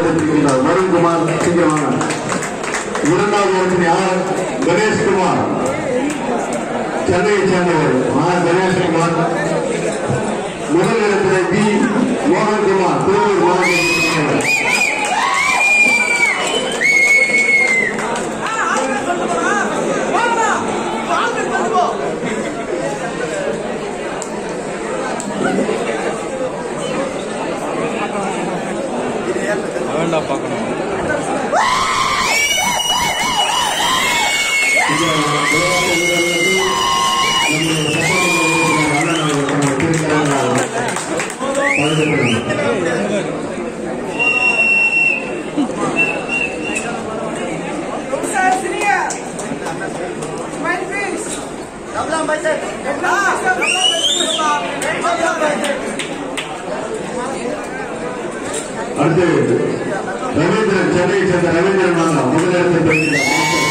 பெற்றிருக்கின்றார் வருண்குமார் சீக்கிரமாக இரண்டாவது இடத்தில் யார் கணேஷ்குமார் சென்னையை சேர்ந்தவர் ஆர் கணேஷ்குமார் முதல் இடத்தில் பி மோகன்குமார் திருவள்ளூர் மாவட்டத்தைச் சேர்ந்தவர் வேண்டாம் பார்க்கணும் இந்த விளையாட்டு வீரர்களுக்கு நம்முடைய சட்டமன்ற உறுப்பினர் அண்ணன் அவர்கள் தமது திருக்கரங்களால் வழங்கப்படுகிறது. அடுத்து ரவீந்திரன் சென்னையை சேர்ந்த ரவீந்திரன் நாங்கள் முதலிடத்தை பெறுகிறார்